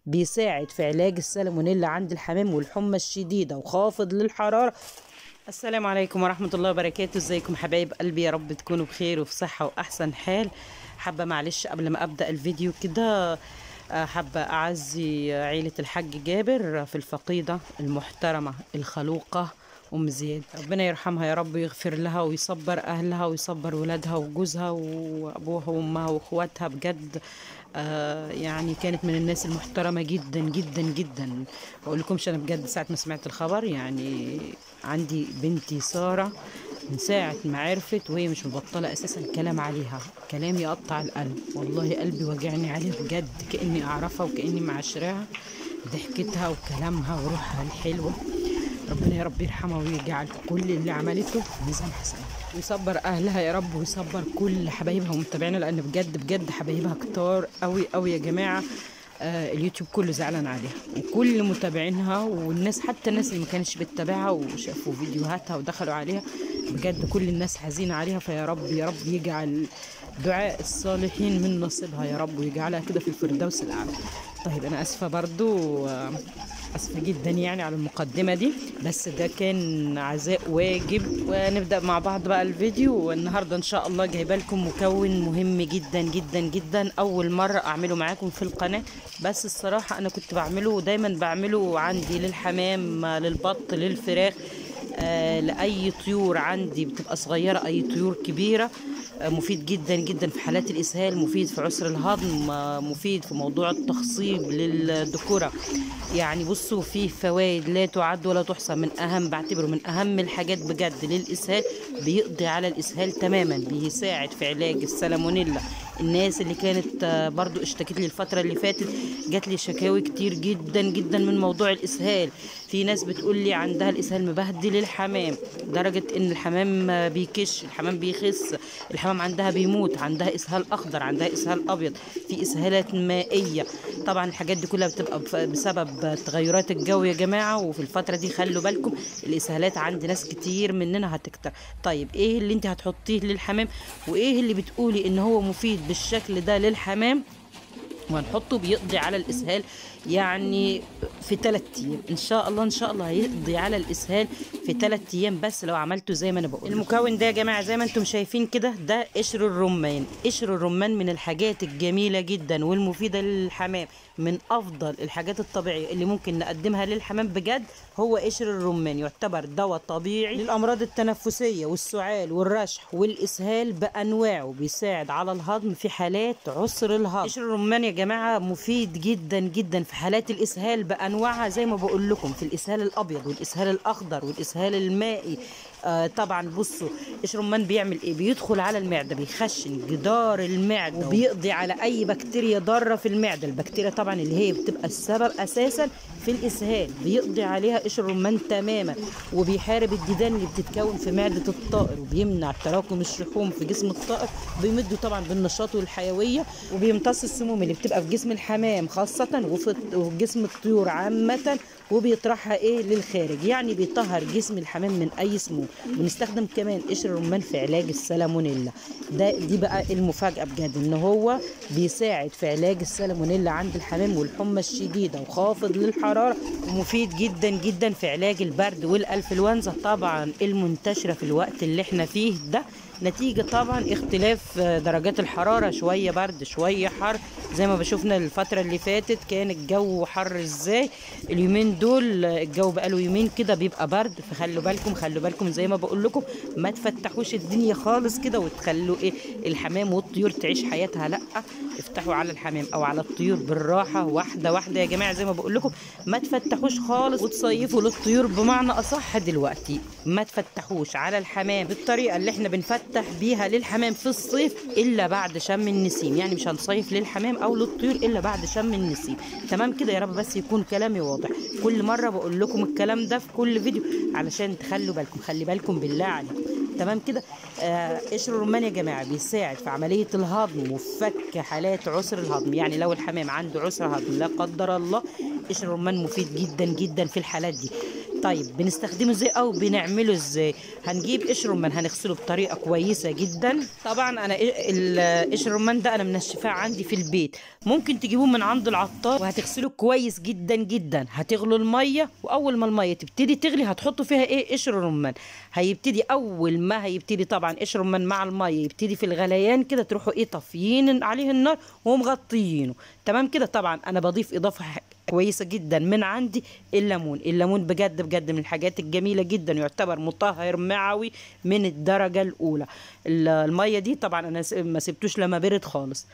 بيساعد في علاج السالمونيلا عند الحمام والحمى الشديدة وخافض للحرارة السلام عليكم ورحمة الله وبركاته ازيكم حبايب قلبي يا رب تكونوا بخير وفي صحة وأحسن حال حابة معلش قبل ما أبدأ الفيديو كده آه، حابة أعزي عيلة الحاج جابر في الفقيدة المحترمة الخلوقة أم زياد ربنا يرحمها يا رب ويغفر لها ويصبر أهلها ويصبر ولادها وجوزها وأبوها وأمها وأخواتها بجد آه يعني كانت من الناس المحترمة جدا جدا جدا بقول لكمش أنا بجد ساعة ما سمعت الخبر يعني عندي بنتي سارة من ساعة ما عرفت وهي مش مبطلة أساسا كلام عليها كلام يقطع القلب والله قلبي وجعني عليها بجد كأني أعرفها وكأني معاشراها ضحكتها وكلامها وروحها الحلوة ربنا يا رب يرحمها ويجعل كل اللي عملته في ميزان حسنات ويصبر اهلها يا رب ويصبر كل حبايبها ومتابعينها لان بجد بجد حبايبها كتار قوي قوي يا جماعه آه اليوتيوب كله زعلان عليها وكل متابعينها والناس حتى الناس اللي ما كانتش بتتابعها وشافوا فيديوهاتها ودخلوا عليها بجد كل الناس حزينه عليها فيا رب يا رب يجعل دعاء الصالحين من نصيبها يا رب ويجعلها كده في الفردوس الاعلى طيب انا اسفه برضو آه اسفه جدا يعني على المقدمه دي بس ده كان عزاء واجب ونبدا مع بعض بقى الفيديو والنهارده ان شاء الله جايبه لكم مكون مهم جدا جدا جدا اول مره اعمله معاكم في القناه بس الصراحه انا كنت بعمله دايما بعمله عندي للحمام للبط للفراخ آه لاي طيور عندي بتبقى صغيره اي طيور كبيره آه مفيد جدا جدا في حالات الاسهال مفيد في عسر الهضم آه مفيد في موضوع التخصيب للذكوره يعني بصوا فيه فوائد لا تعد ولا تحصى من اهم بعتبره من اهم الحاجات بجد للاسهال بيقضي على الاسهال تماما بيساعد في علاج السالمونيلا الناس اللي كانت آه برضو اشتكت لي الفتره اللي فاتت جات لي شكاوي كتير جدا جدا من موضوع الاسهال في ناس بتقول لي عندها الاسهال مبهدل الحمام درجه ان الحمام آه بيكش الحمام بيخس الحمام عندها بيموت عندها اسهال اخضر عندها اسهال ابيض في اسهالات مائيه طبعا الحاجات دي كلها بتبقى بسبب تغيرات الجو يا جماعه وفي الفتره دي خلوا بالكم الاسهالات عند ناس كتير مننا هتكتر طيب ايه اللي انت هتحطيه للحمام وايه اللي بتقولي ان هو مفيد بالشكل ده للحمام وهنحطه بيقضي على الاسهال يعني في ثلاث ايام ان شاء الله ان شاء الله هيقضي على الاسهال في ثلاث ايام بس لو عملته زي ما انا بقول المكون ده يا جماعه زي ما انتم شايفين كده ده قشر الرمان قشر الرمان من الحاجات الجميله جدا والمفيده للحمام من افضل الحاجات الطبيعيه اللي ممكن نقدمها للحمام بجد هو قشر الرمان يعتبر دواء طبيعي للامراض التنفسيه والسعال والرشح والاسهال بانواعه بيساعد على الهضم في حالات عسر الهضم قشر الرمان يا جماعه مفيد جدا جدا في حالات الاسهال بانواعها زي ما بقول لكم في الاسهال الابيض والاسهال الاخضر والاسهال المائي آه طبعا بصوا قشر الرمان بيعمل ايه بيدخل على المعده بيخشن جدار المعده وبيقضي على اي بكتيريا ضاره في المعده البكتيريا طبعا اللي هي بتبقى السبب اساسا في الاسهال بيقضي عليها قشر الرمان تماما وبيحارب الديدان اللي بتتكون في معده الطائر وبيمنع تراكم الشحوم في جسم الطائر بيمده طبعا بالنشاط والحيويه وبيمتص السموم اللي بتبقى في جسم الحمام خاصه وفي جسم الطيور عامه وبيطرحها ايه للخارج يعني بيطهر جسم الحمام من اي سموم بنستخدم كمان قشر الرمان في علاج السالمونيلا ده دي بقى المفاجاه بجد ان هو بيساعد في علاج السالمونيلا عند الحمام والحمى الشديده وخافض للحراره ومفيد جدا جدا في علاج البرد والانفلونزا طبعا المنتشره في الوقت اللي احنا فيه ده نتيجة طبعا اختلاف درجات الحرارة شوية برد شوية حر زي ما بشوفنا الفترة اللي فاتت كان الجو حر ازاي اليومين دول الجو بقاله يومين كده بيبقى برد فخلوا بالكم خلوا بالكم زي ما بقول لكم ما تفتحوش الدنيا خالص كده وتخلوا ايه الحمام والطيور تعيش حياتها لا افتحوا على الحمام او على الطيور بالراحة واحدة واحدة يا جماعة زي ما بقول لكم ما تفتحوش خالص وتصيفوا للطيور بمعنى اصح دلوقتي ما تفتحوش على الحمام بالطريقة اللي احنا بنفتح نفتح بيها للحمام في الصيف الا بعد شم النسيم يعني مش هنصيف للحمام او للطيور الا بعد شم النسيم تمام كده يا رب بس يكون كلامي واضح كل مره بقول لكم الكلام ده في كل فيديو علشان تخلوا بالكم خلي بالكم بالله عليكم تمام كده آه قشر الرمان يا جماعه بيساعد في عمليه الهضم وفك حالات عسر الهضم يعني لو الحمام عنده عسر هضم لا قدر الله قشر الرمان مفيد جدا جدا في الحالات دي طيب بنستخدمه ازاي او بنعمله ازاي هنجيب قشر رمان هنغسله بطريقه كويسه جدا طبعا انا ال- قشر الرمان ده انا منشفاه عندي في البيت ممكن تجيبوه من عند العطار وهتغسله كويس جدا جدا هتغلوا الميه واول ما الميه تبتدي تغلي هتحطوا فيها ايه قشر الرمان هيبتدي اول ما هيبتدي طبعا قشر الرمان مع الميه يبتدي في الغليان كده تروحوا ايه طافيين عليه النار ومغطيينه تمام كده طبعا انا بضيف اضافه ح- كويسه جدا من عندي الليمون الليمون بجد بجد من الحاجات الجميله جدا يعتبر مطهر معوي من الدرجه الاولى ال- الميه دي طبعا انا س- ما سبتوش لما برد خالص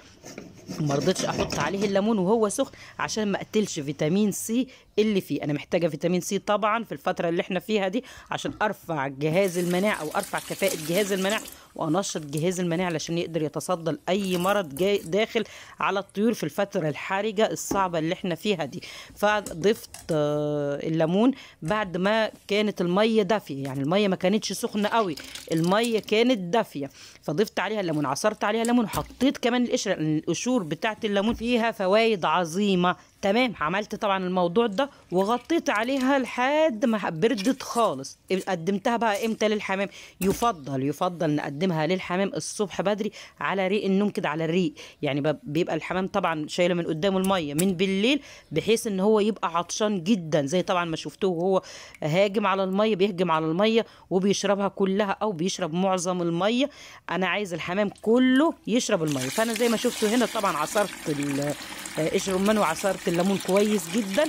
ما رضيتش احط عليه الليمون وهو سخن عشان ما اقتلش فيتامين سي اللي فيه انا محتاجه فيتامين سي طبعا في الفتره اللي احنا فيها دي عشان ارفع جهاز المناعه او ارفع كفاءه جهاز المناعه وانشط جهاز المناعه علشان يقدر يتصدى لاي مرض جاي داخل على الطيور في الفتره الحرجه الصعبه اللي احنا فيها دي فضفت آه، الليمون بعد ما كانت الميه دافيه يعني الميه ما كانتش سخنه قوي الميه كانت دافيه فضفت عليها الليمون عصرت عليها الليمون وحطيت كمان القشره لأن القشور بتاعت الليمون فيها فوائد عظيمه تمام عملت طبعا الموضوع ده وغطيت عليها لحد ما بردت خالص قدمتها بقى امتى للحمام يفضل يفضل نقدمها للحمام الصبح بدري على ريق النوم كده على الريق يعني ب- بيبقى الحمام طبعا شايله من قدامه الميه من بالليل بحيث ان هو يبقى عطشان جدا زي طبعا ما شفتوه وهو هاجم على الميه بيهجم على الميه وبيشربها كلها او بيشرب معظم الميه انا عايز الحمام كله يشرب الميه فانا زي ما شفتوا هنا طبعا عصرت ال- آه، قشر رمان وعصرت الليمون كويس جدا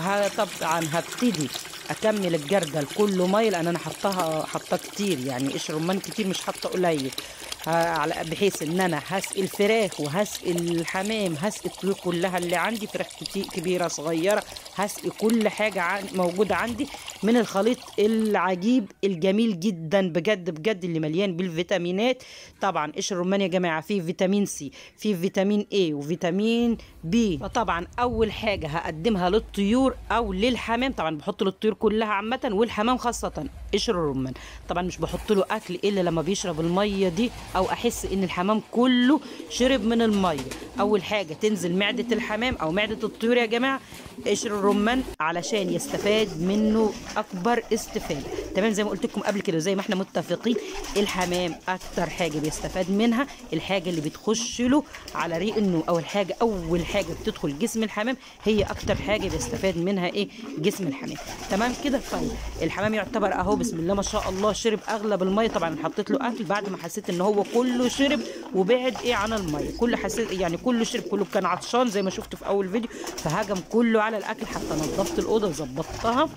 وطبعا هبتدي اكمل الجردل كله ميه لان انا حطها حطها كتير يعني قشر رمان كتير مش حاطه قليل ه- على بحيث ان انا هسقي الفراخ وهسقي الحمام هسقي الطيور كلها اللي عندي فراخ كتير كبيره صغيره هسقي كل حاجه عن موجوده عندي من الخليط العجيب الجميل جدا بجد بجد اللي مليان بالفيتامينات طبعا قشر الرمان يا جماعه فيه فيتامين سي فيه فيتامين اي وفيتامين بي فطبعا اول حاجه هقدمها للطيور او للحمام طبعا بحط للطيور كلها عامه والحمام خاصه قشر الرمان طبعا مش بحط له اكل الا لما بيشرب الميه دي او احس ان الحمام كله شرب من الميه اول حاجه تنزل معده الحمام او معده الطيور يا جماعه قشر الرمان علشان يستفاد منه اكبر استفاده تمام زي ما قلت لكم قبل كده زي ما احنا متفقين الحمام اكتر حاجه بيستفاد منها الحاجه اللي بتخش له على ريق النوم اول حاجه اول حاجه بتدخل جسم الحمام هي اكتر حاجه بيستفاد منها ايه جسم الحمام تمام كده طيب الحمام يعتبر اهو بسم الله ما شاء الله شرب اغلب الميه طبعا حطيت له اكل بعد ما حسيت ان هو كله شرب وبعد ايه عن الميه كل حسيت يعني كله شرب كله كان عطشان زي ما شفتوا في اول فيديو فهجم كله على الاكل حتى نظفت الاوضه وظبطتها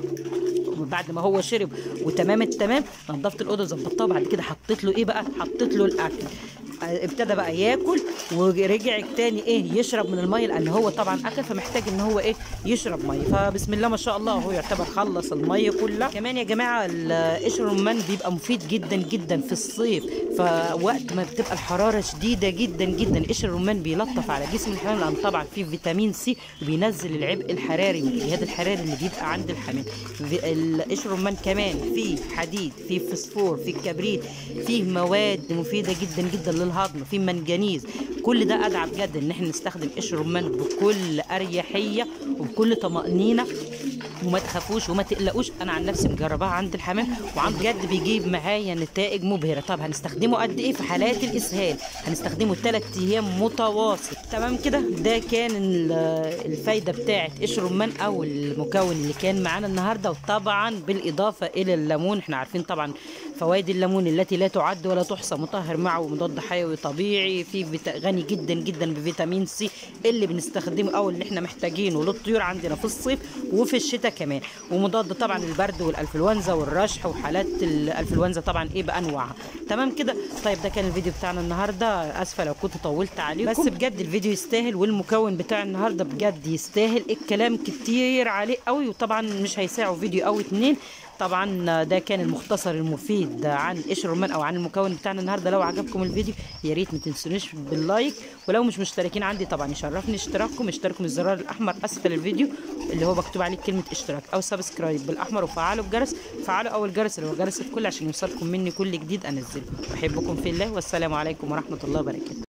وبعد ما هو شرب وتمام التمام نظفت الاوضه وظبطتها وبعد كده حطيت له ايه بقى حطيت له الاكل آه، ابتدى بقى ياكل ورجع تاني ايه يشرب من الميه لان هو طبعا اكل فمحتاج ان هو ايه يشرب ميه فبسم الله ما شاء الله هو يعتبر خلص الميه كلها كمان يا جماعه ال- قشر الرمان بيبقى مفيد جدا جدا في الصيف فوقت ما بتبقى الحراره شديده جدا جدا قشر الرمان بيلطف على جسم الحمام لان طبعا فيه فيتامين سي وبينزل العبء الحراري والاجهاد الحراري اللي بيبقى عند الحمام في- ال- قشر الرمان كمان فيه حديد فيه فسفور فيه كبريت فيه مواد مفيده جدا جدا للهضم فيه منجنيز كل ده ادعى بجد ان احنا نستخدم قشر الرمان بكل اريحيه وبكل طمانينه وما تخافوش وما تقلقوش انا عن نفسي مجرباها عند الحمام وعن بجد بيجيب معايا نتائج مبهره طب هنستخدمه قد ايه في حالات الاسهال هنستخدمه 3 ايام متواصل تمام كده ده كان ال- الفايده بتاعه قشر الرمان او المكون اللي كان معانا النهارده وطبعا بالاضافه الى الليمون احنا عارفين طبعا فوائد الليمون التي لا تعد ولا تحصى مطهر معه ومضاد حيوي طبيعي في فيتا- غني جدا جدا بفيتامين سي اللي بنستخدمه او اللي احنا محتاجينه للطيور عندنا في الصيف وفي الشتاء كمان ومضاد طبعا البرد والانفلونزا والرشح وحالات الانفلونزا طبعا ايه بانواعها تمام كده طيب ده كان الفيديو بتاعنا النهارده اسفه لو كنت طولت عليكم بس بجد الفيديو يستاهل والمكون بتاع النهارده بجد يستاهل الكلام كتير عليه قوي وطبعا مش هيساعوا فيديو او اتنين طبعا ده كان المختصر المفيد عن قشر الرمان او عن المكون بتاعنا النهارده لو عجبكم الفيديو يا ريت ما تنسونيش باللايك ولو مش مشتركين عندي طبعا يشرفني اشتراككم اشتركوا من الزرار الاحمر اسفل الفيديو اللي هو مكتوب عليه كلمه اشتراك او سبسكرايب بالاحمر وفعلوا الجرس فعلوا اول جرس اللي هو جرس الكل عشان يوصلكم مني كل جديد انزله بحبكم في الله والسلام عليكم ورحمه الله وبركاته